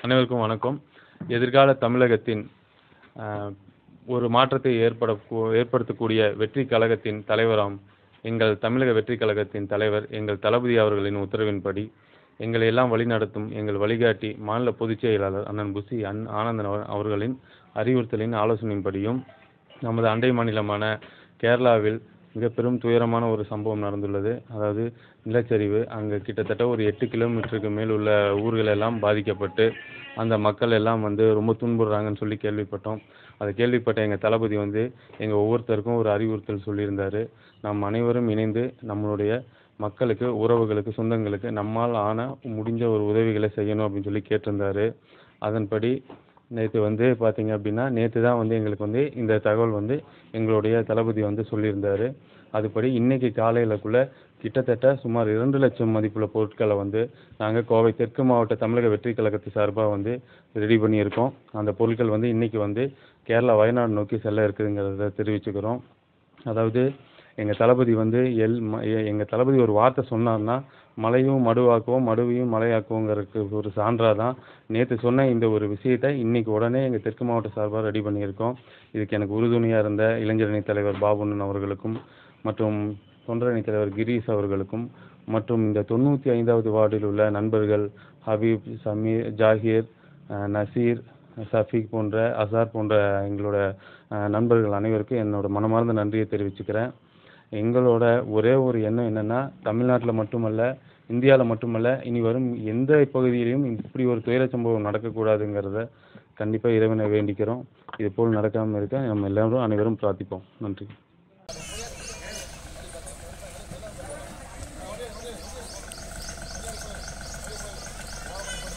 அனைவருக்கும் வணக்கம் எதிர்கால தமிழகத்தின் அஹ், ஒரு மாற்றத்தை ஏற்பட ஏற்படுத்தக்கூடிய வெற்றி கழகத்தின் தலைவராம் எங்கள் தமிழக வெற்றி கழகத்தின் தலைவர் எங்கள் தளபதி அவர்களின் உத்தரவின்படி எங்களை எல்லாம் வழிநடத்தும் எங்கள் வழிகாட்டி மாநில பொதுச் செயலாளர் அண்ணன் புசி அன் ஆனந்தன் அவர்- அவர்களின் அறிவுறுத்தலின் ஆலோசனையின்படியும் நமது அண்டை மாநிலமான கேரளாவில் மிக பெரும் துயரமான ஒரு சம்பவம் நடந்துள்ளது அதாவது நிலச்சரிவு அங்கே கிட்டத்தட்ட ஒரு எட்டு கிலோமீட்டருக்கு மேல் உள்ள ஊர்கள் எல்லாம் பாதிக்கப்பட்டு அந்த மக்கள் எல்லாம் வந்து ரொம்ப துன்புறுறாங்கன்னு சொல்லி கேள்விப்பட்டோம் அதை கேள்விப்பட்ட எங்கள் தளபதி வந்து எங்கள் ஒவ்வொருத்தருக்கும் ஒரு அறிவுறுத்தல் சொல்லியிருந்தாரு நாம் அனைவரும் இணைந்து நம்மளுடைய மக்களுக்கு உறவுகளுக்கு சொந்தங்களுக்கு நம்மால் ஆன முடிஞ்ச ஒரு உதவிகளை செய்யணும் அப்படின்னு சொல்லி கேட்டிருந்தாரு அதன்படி நேற்று வந்து பார்த்தீங்க அப்படின்னா நேற்று தான் வந்து எங்களுக்கு வந்து இந்த தகவல் வந்து எங்களுடைய தளபதி வந்து சொல்லியிருந்தாரு அதுபடி இன்னைக்கு காலையிலக்குள்ள கிட்டத்தட்ட சுமார் இரண்டு லட்சம் மதிப்புள்ள பொருட்களை வந்து நாங்கள் கோவை தெற்கு மாவட்ட தமிழக வெற்றி கழகத்து சார்பாக வந்து ரெடி பண்ணியிருக்கோம் அந்த பொருட்கள் வந்து இன்னைக்கு வந்து கேரளா வயநாடு நோக்கி செல்ல இருக்குதுங்கிறத தெரிவிச்சுக்கிறோம் அதாவது எங்கள் தளபதி வந்து எல் ம எங்கள் தளபதி ஒரு வார்த்தை சொன்னார்னா மலையும் மடுவாக்குவோம் மடுவையும் மலையாக்குவோங்கிறதுக்கு ஒரு சான்றாக தான் நேற்று சொன்ன இந்த ஒரு விஷயத்தை இன்னைக்கு உடனே எங்கள் தெற்கு மாவட்ட சார்பாக ரெடி பண்ணியிருக்கோம் இதுக்கு எனக்கு உறுதுணையாக இருந்த இளைஞரணி தலைவர் பாபுண்ணன் அவர்களுக்கும் மற்றும் தொண்டரணி தலைவர் கிரீஷ் அவர்களுக்கும் மற்றும் இந்த தொண்ணூற்றி ஐந்தாவது வார்டில் உள்ள நண்பர்கள் ஹபீப் சமீர் ஜாகீர் அஹ், நசீர் சஃபீக் போன்ற அசார் போன்ற எங்களோட அஹ், நண்பர்கள் அனைவருக்கும் என்னோட மனமார்ந்த நன்றியை தெரிவிச்சுக்கிறேன் எங்களோட ஒரே ஒரு எண்ணம் என்னன்னா தமிழ்நாட்டில் மட்டுமல்ல இந்தியாவில் மட்டுமல்ல இனி வரும் எந்த பகுதியிலையும் இப்படி ஒரு துயர சம்பவம் நடக்கக்கூடாதுங்கிறத கண்டிப்பாக இறைவனை வேண்டிக்கிறோம் இது போல் நடக்காமல் இருக்க நம்ம எல்லாரும் அனைவரும் பிரார்த்திப்போம் நன்றி